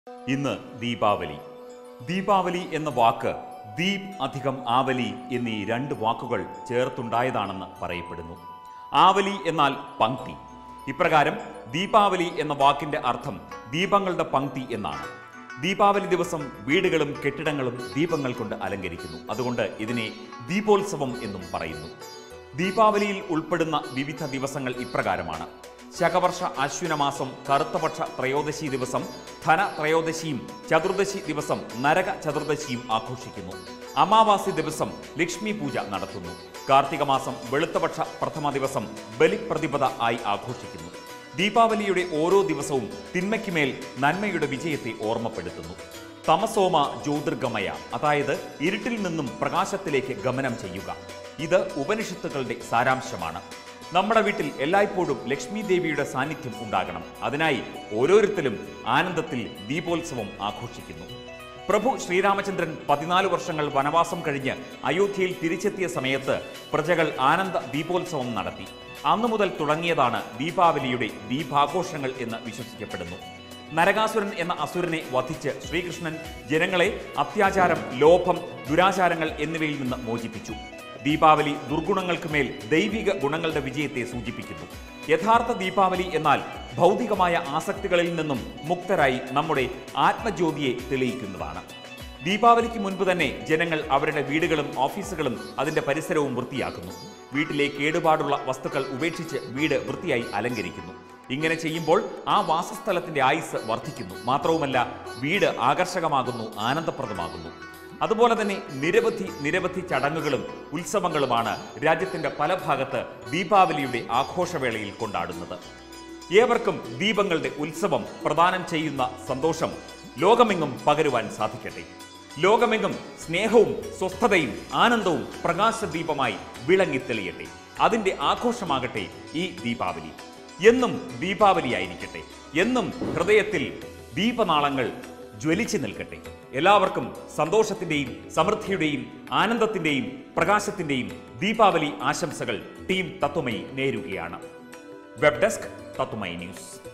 ഇന്ന് ദീപാവലി ദീപാവലി എന്ന വാക്ക് ദീപ് അധികം ആവലി എന്നീ രണ്ട് വാക്കുകൾ ചേർത്തുണ്ടായതാണെന്ന് പറയപ്പെടുന്നു ആവലി എന്നാൽ പങ്ക്തി ഇപ്രകാരം ദീപാവലി എന്ന വാക്കിന്റെ അർത്ഥം ദീപങ്ങളുടെ പങ്ക്തി എന്നാണ് ദീപാവലി ദിവസം വീടുകളും കെട്ടിടങ്ങളും ദീപങ്ങൾ കൊണ്ട് അലങ്കരിക്കുന്നു അതുകൊണ്ട് ഇതിനെ ദീപോത്സവം എന്നും പറയുന്നു ദീപാവലിയിൽ ഉൾപ്പെടുന്ന വിവിധ ദിവസങ്ങൾ ഇപ്രകാരമാണ് ശകവർഷ അശ്വിനമാസം കറുത്തപക്ഷ ത്രയോദശി ദിവസം ധന ത്രയോദശിയും ചതുർദശി ദിവസം നരക ചതുർദശിയും ആഘോഷിക്കുന്നു അമാവാസി ദിവസം ലക്ഷ്മി പൂജ നടത്തുന്നു കാർത്തിക മാസം വെളുത്തപക്ഷ പ്രഥമ ദിവസം ബലിപ്രതിപദ ആയി ആഘോഷിക്കുന്നു ദീപാവലിയുടെ ഓരോ ദിവസവും തിന്മയ്ക്കുമേൽ നന്മയുടെ വിജയത്തെ ഓർമ്മപ്പെടുത്തുന്നു തമസോമ ജ്യോതിർഗമയ അതായത് ഇരുട്ടിൽ നിന്നും പ്രകാശത്തിലേക്ക് ഗമനം ചെയ്യുക ഇത് ഉപനിഷത്തുക്കളുടെ സാരാംശമാണ് നമ്മുടെ വീട്ടിൽ എല്ലായ്പ്പോഴും ലക്ഷ്മി ദേവിയുടെ സാന്നിധ്യം ഉണ്ടാകണം അതിനായി ഓരോരുത്തരും ആനന്ദത്തിൽ ദീപോത്സവം ആഘോഷിക്കുന്നു പ്രഭു ശ്രീരാമചന്ദ്രൻ പതിനാല് വർഷങ്ങൾ വനവാസം കഴിഞ്ഞ് അയോധ്യയിൽ തിരിച്ചെത്തിയ സമയത്ത് പ്രജകൾ ആനന്ദ ദീപോത്സവം നടത്തി അന്നു മുതൽ തുടങ്ങിയതാണ് ദീപാവലിയുടെ ദീപാഘോഷങ്ങൾ എന്ന് വിശ്വസിക്കപ്പെടുന്നു നരകാസുരൻ എന്ന അസുരനെ വധിച്ച് ശ്രീകൃഷ്ണൻ ജനങ്ങളെ അത്യാചാരം ലോഭം ദുരാചാരങ്ങൾ എന്നിവയിൽ നിന്ന് മോചിപ്പിച്ചു ദീപാവലി ദുർഗുണങ്ങൾക്ക് മേൽ ദൈവിക ഗുണങ്ങളുടെ വിജയത്തെ സൂചിപ്പിക്കുന്നു യഥാർത്ഥ ദീപാവലി എന്നാൽ ഭൗതികമായ ആസക്തികളിൽ നിന്നും മുക്തരായി നമ്മുടെ ആത്മജ്യോതിയെ തെളിയിക്കുന്നതാണ് ദീപാവലിക്ക് മുൻപ് തന്നെ ജനങ്ങൾ അവരുടെ വീടുകളും ഓഫീസുകളും അതിന്റെ പരിസരവും വൃത്തിയാക്കുന്നു വീട്ടിലെ കേടുപാടുള്ള വസ്തുക്കൾ ഉപേക്ഷിച്ച് വീട് വൃത്തിയായി അലങ്കരിക്കുന്നു ഇങ്ങനെ ചെയ്യുമ്പോൾ ആ വാസസ്ഥലത്തിന്റെ ആയുസ് വർദ്ധിക്കുന്നു മാത്രവുമല്ല വീട് ആകർഷകമാകുന്നു ആനന്ദപ്രദമാകുന്നു അതുപോലെ തന്നെ നിരവധി നിരവധി ചടങ്ങുകളും ഉത്സവങ്ങളുമാണ് രാജ്യത്തിന്റെ പല ഭാഗത്ത് ദീപാവലിയുടെ ആഘോഷവേളയിൽ കൊണ്ടാടുന്നത് ഏവർക്കും ദീപങ്ങളുടെ ഉത്സവം പ്രദാനം ചെയ്യുന്ന സന്തോഷം ലോകമെങ്ങും പകരുവാൻ സാധിക്കട്ടെ ലോകമെങ്ങും സ്നേഹവും സ്വസ്ഥതയും ആനന്ദവും പ്രകാശദീപമായി വിളങ്ങിത്തെളിയട്ടെ അതിന്റെ ആഘോഷമാകട്ടെ ഈ ദീപാവലി എന്നും ദീപാവലിയായിരിക്കട്ടെ എന്നും ഹൃദയത്തിൽ ദീപനാളങ്ങൾ ജ്വലിച്ചു നിൽക്കട്ടെ എല്ലാവർക്കും സന്തോഷത്തിന്റെയും സമൃദ്ധിയുടെയും ആനന്ദത്തിന്റെയും പ്രകാശത്തിന്റെയും ദീപാവലി ആശംസകൾ ടീം തത്വമയി നേരുകയാണ് വെബ് ഡെസ്ക് തത്വമൈ ന്യൂസ്